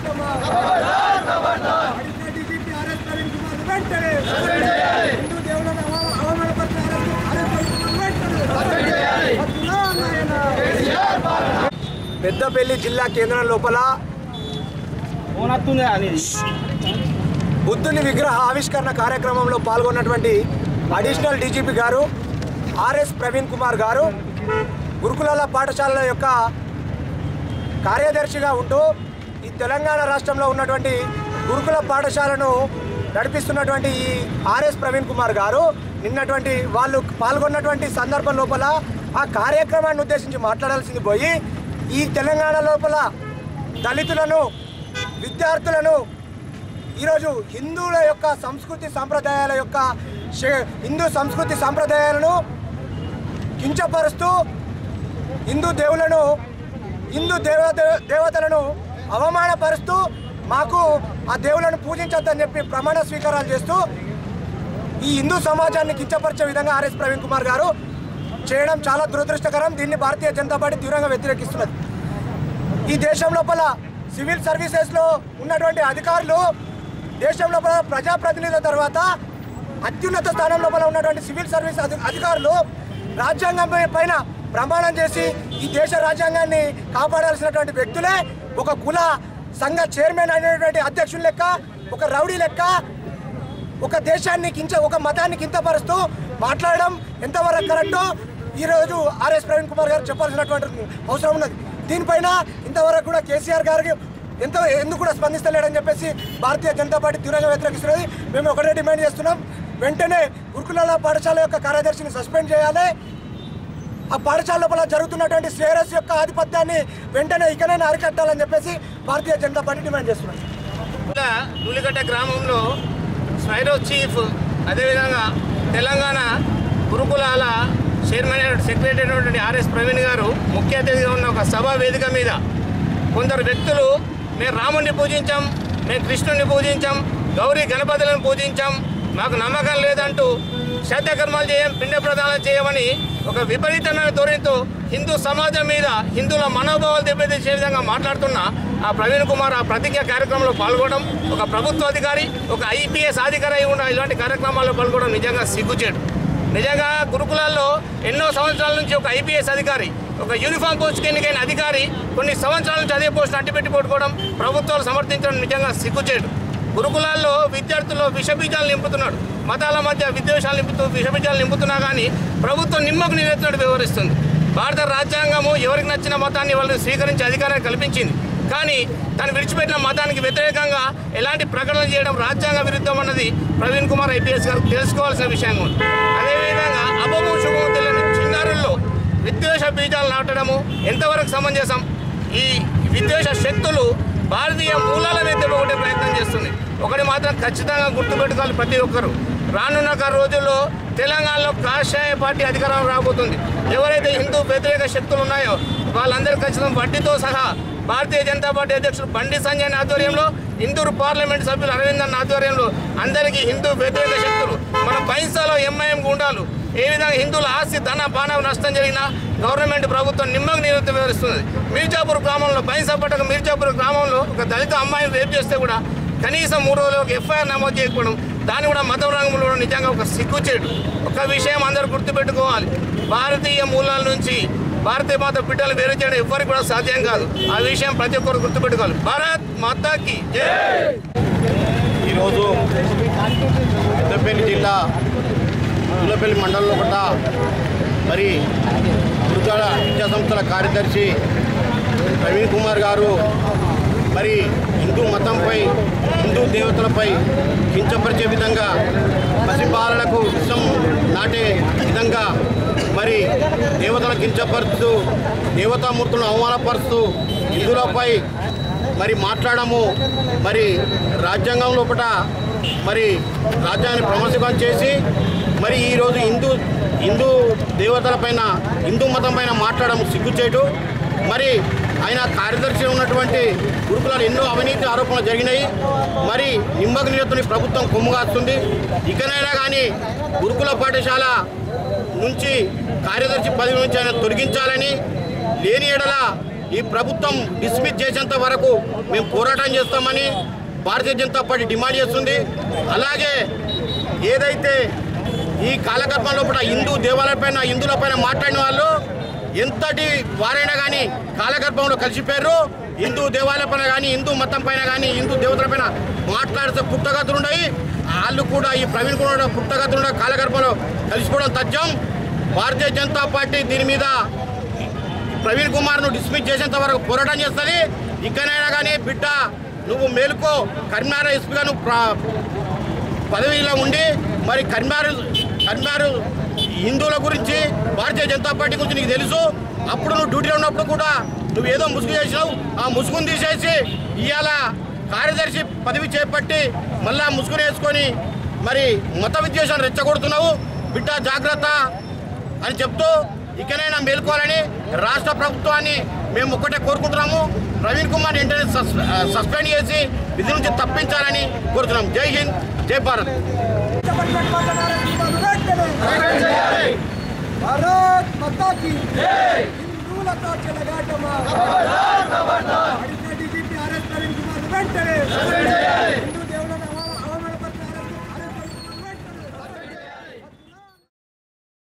ఉద్యమం అడిగిన DGP RS Praveen Kumar వెంటనే హిందూ దేవులను అవ- అవమానపరిచిన ఆర్ఎస్ ప్రవీణ్ కుమార్ వెంటనే వద్దునా నాయనా. పెద్దపల్లి జిల్లా కేంద్రం లోపల బుద్ధుని విగ్రహ ఆవిష్కరణ కార్యక్రమంలో పాల్గొన్నటువంటి అడిషనల్ డీజీపీ గారు ఆర్ఎస్ ప్రవీణ్ కుమార్ గారు గురుకులాల పాఠశాలల యొక్క కార్యదర్శిగా ఉంటూ ఈ తెలంగాణ రాష్ట్రంలో ఉన్నటువంటి గురుకుల పాఠశాలను నడిపిస్తున్నటువంటి ఈ ఆర్ఎస్ ప్రవీణ్ కుమార్ గారు నిన్నటువంటి వాళ్ళు పాల్గొన్నటువంటి సందర్భం లోపల ఆ కార్యక్రమాన్ని ఉద్దేశించి మాట్లాడాల్సింది పోయి ఈ తెలంగాణ లోపల దళితులను విద్యార్థులను ఈరోజు హిందువుల యొక్క సంస్కృతి సాంప్రదాయాల యొక్క శే- హిందూ సంస్కృతి సాంప్రదాయాలను కించపరుస్తూ హిందూ దేవులను హిందూ దేవ దేవతలను అవమానపరుస్తూ మాకు ఆ దేవులను పూజించొద్దని చెప్పి ప్రమాణ స్వీకారాలు చేస్తూ ఈ హిందూ సమాజాన్ని కించపరిచే విధంగా ఆర్ఎస్ ప్రవీణ్ కుమార్ గారు చేయడం చాలా దురదృష్టకరం దీన్ని భారతీయ జనతా పార్టీ తీవ్రంగా వ్యతిరేకిస్తున్నది ఈ దేశం లోపల సివిల్ సర్వీసెస్లో ఉన్నటువంటి అధికారులు దేశం లోపల ప్రజాప్రతినిధుల తర్వాత అత్యున్నత స్థానం లోపల ఉన్నటువంటి సివిల్ సర్వీస్ అధి- అధికారులు రాజ్యాంగం పై- పైన ప్రమాణం చేసి ఈ దేశ రాజ్యాంగాన్ని కాపాడాల్సినటువంటి వ్యక్తులే ఒక కుల సంఘ చైర్మన్ అనేటువంటి అధ్యక్షుని లెక్క ఒక రౌడీ లెక్క ఒక దేశాన్ని కించ ఒక మతాన్ని కింతపరుస్తూ మాట్లాడడం ఎంతవరకు కరెక్టో ఈరోజు ఆర్ఎస్ ప్రవీణ్ కుమార్ గారు చెప్పాల్సినటువంటి అవసరం ఉన్నది దీనిపైన ఇంతవరకు కూడా కేసీఆర్ గారికి ఎంత ఎందుకు కూడా స్పందిస్తలేడని చెప్పేసి భారతీయ జనతా పార్టీ తీవ్రంగా వ్యతిరేకిస్తున్నది మేము ఒకటే డిమాండ్ చేస్తున్నాం వెంటనే గురుకులాల పాఠశాల యొక్క కార్యదర్శిని సస్పెండ్ చేయాలి ఆ పాఠశాల లోపల జరుగుతున్నటువంటి శ్రేయస్ యొక్క ఆధిపత్యాన్ని వెంటనే ఇకనైనా అరికట్టాలని చెప్పేసి భారతీయ జనతా పార్టీ డిమాండ్ చేస్తున్నది ఇలా నూలిగడ్డ గ్రామంలో స్వైరో చీఫ్ అదేవిధంగా తెలంగాణ గురుకులాల చైర్మన్ సెక్రటరీ అయినటువంటి ఆర్ఎస్ ప్రవీణ్ గారు ముఖ్య అతిథిగా ఉన్న ఒక సభా వేదిక మీద కొందరు వ్యక్తులు మేము రాముడిని పూజించాం మేము కృష్ణుడిని పూజించాం గౌరీ గణపతులను పూజించాం మాకు నమ్మకం లేదంటూ శ్రద్ధకర్మాలు చేయం పిండ ప్రదానం చేయమని ఒక విపరీతమైన ధోరణితో హిందూ సమాజం మీద హిందువుల మనోభావాలు దెబ్బతీసే విధంగా మాట్లాడుతున్న ఆ ప్రవీణ్ కుమార్ ఆ ప్రతిజ్ఞ కార్యక్రమంలో పాల్గొనడం ఒక ప్రభుత్వ అధికారి ఒక ఐపీఎస్ అధికారి అయి ఉన్న ఇలాంటి కార్యక్రమాల్లో పాల్గొనడం నిజంగా సిగ్గుచేటు నిజంగా గురుకులాల్లో ఎన్నో సంవత్సరాల నుంచి ఒక ఐపీఎస్ అధికారి ఒక యూనిఫామ్ పోస్ట్కి ఎన్నికైన అధికారి కొన్ని సంవత్సరాల నుంచి అదే పోస్ట్ అడ్డుపెట్టి పట్టుకోవడం ప్రభుత్వాలు సమర్థించడం నిజంగా సిగ్గుచేటు గురుకులాల్లో విద్యార్థుల్లో విషబీజాలు నింపుతున్నాడు మతాల మధ్య విద్వేషాలు నింపుతూ విషబీజాలు నింపుతున్నా కానీ ప్రభుత్వం నిమ్మకు నీరెత్తినట్టు వ్యవహరిస్తుంది భారత రాజ్యాంగము ఎవరికి నచ్చిన మతాన్ని వాళ్ళు స్వీకరించే అధికారాన్ని కల్పించింది కానీ తను విడిచిపెట్టిన మతానికి వ్యతిరేకంగా ఎలాంటి ప్రకటన చేయడం రాజ్యాంగ విరుద్ధం అన్నది ప్రవీణ్ కుమార్ ఐపీఎస్ గారు తెలుసుకోవాల్సిన విషయం ఉంది అదేవిధంగా అభము శుభము తెలియని చిన్నారుల్లో విద్వేష బీజాలు నాటడము ఎంతవరకు సమంజసం ఈ విద్వేష శక్తులు భారతీయ మూలాల మీద ఒకటే ప్రయత్నం చేస్తుంది ఒకటి మాత్రం ఖచ్చితంగా గుర్తుపెట్టుకోవాలి ప్రతి ఒక్కరు రానున్న ఒక రోజుల్లో తెలంగాణలో కాషాయ పార్టీ అధికారం రాబోతుంది ఎవరైతే హిందూ వ్యతిరేక శక్తులు ఉన్నాయో వాళ్ళందరూ ఖచ్చితంగా వడ్డీతో సహా భారతీయ జనతా పార్టీ అధ్యక్షుడు బండి సంజయ్ ఆధ్వర్యంలో ఇందూరు పార్లమెంట్ సభ్యులు అరవింద్ అన్న ఆధ్వర్యంలో అందరికీ హిందూ వ్యతిరేక శక్తులు మన బైన్సాలో ఎంఐఎం గుండాలు ఏ విధంగా హిందువుల ఆస్తి ధన బాణ నష్టం జరిగినా గవర్నమెంట్ ప్రభుత్వం నిమ్మకు నివృత్తి వివరిస్తుంది మీర్జాపూర్ గ్రామంలో బైన్సాపట్టక మీర్జాపూర్ గ్రామంలో ఒక దళిత అమ్మాయిని రేపు చేస్తే కూడా కనీసం మూడు రోజులు ఒక ఎఫ్ఐఆర్ నమోదు చేయకపోవడం దాన్ని కూడా మతం రంగంలో నిజంగా ఒక సిగ్గుచేటు ఒక విషయం అందరూ గుర్తుపెట్టుకోవాలి భారతీయ మూలాల నుంచి భారతీయ మాత బిడ్డలు వేరు చేయడం ఎవ్వరికి కూడా సాధ్యం కాదు ఆ విషయం ప్రతి ఒక్కరు గుర్తుపెట్టుకోవాలి భారత్ మాతాకి జై ఈరోజు పెద్దపల్లి జిల్లా తులపల్లి మండలంలో కూడా మరి గురుకుల విద్యా సంస్థల కార్యదర్శి ప్రవీణ్ కుమార్ గారు మరి హిందూ మతంపై హిందూ దేవతలపై కించపరిచే విధంగా పసిబాలలకు విషం నాటే విధంగా మరి దేవతలను కించపరుస్తూ దేవతామూర్తులను అవమానపరుస్తూ హిందువులపై మరి మాట్లాడము మరి రాజ్యాంగం లోపల మరి రాజ్యాన్ని ప్రమోషం చేసి మరి ఈరోజు హిందూ హిందూ దేవతల పైన హిందూ మతం పైన మాట్లాడడం సిగ్గుచేటు మరి ఆయన కార్యదర్శి ఉన్నటువంటి గురుకులాలు ఎన్నో అవినీతి ఆరోపణలు జరిగినాయి మరి నిమ్మక నీరుతుని ప్రభుత్వం కొమ్ముగాస్తుంది ఇకనైనా కానీ గురుకుల పాఠశాల నుంచి కార్యదర్శి పదవి నుంచి ఆయన తొలగించాలని లేని ఎడల ఈ ప్రభుత్వం డిస్మిస్ చేసేంత వరకు మేము పోరాటం చేస్తామని భారతీయ జనతా పార్టీ డిమాండ్ చేస్తుంది అలాగే ఏదైతే ఈ కాలకల్పన లోపల హిందూ దేవాలయపైన హిందువులపైన మాట్లాడిన వాళ్ళు ఎంతటి వారైనా కానీ కాలగర్భంలో కలిసిపోయారు హిందూ దేవాలయ పైన కానీ హిందూ మతం పైన కానీ హిందూ దేవతల పైన మాట్లాడితే పుట్టగతులు ఉన్నాయి వాళ్ళు కూడా ఈ ప్రవీణ్ కూడా పుట్టగతులు ఉన్న కాలగర్భంలో కలిసిపోవడం తథ్యం భారతీయ జనతా పార్టీ దీని మీద ప్రవీణ్ కుమార్ను డిస్మిస్ చేసేంత వరకు పోరాటం చేస్తుంది ఇకనైనా కానీ బిడ్డ నువ్వు మేలుకో కరీంనగర్ ఎస్పీగా నువ్వు ప్ర- పదవిలో ఉండి మరి కరీంనగర్ కరీంనగర్ హిందువుల గురించి భారతీయ జనతా పార్టీ గురించి నీకు తెలుసు అప్పుడు నువ్వు డ్యూటీలో ఉన్నప్పుడు కూడా నువ్వు ఏదో ముసుగు చేసినావు ఆ ముసుగును తీసేసి ఇవాళ కార్యదర్శి పదవి చేపట్టి మళ్ళా ముసుగును వేసుకొని మరి మత విద్వేషాన్ని రెచ్చగొడుతున్నావు బిడ్డ జాగ్రత్త అని చెప్తూ ఇకనైనా మేల్కోవాలని రాష్ట్ర ప్రభుత్వాన్ని మేము ఒక్కటే కోరుకుంటున్నాము ప్రవీణ్ కుమార్ వెంటనే సస్- ఆ, సస్పెండ్ చేసి విధి నుంచి తప్పించాలని కోరుతున్నాం జై హింద్ జై భారత్ భారత్ మాతా కీ హిందువులతో చెలగాటమా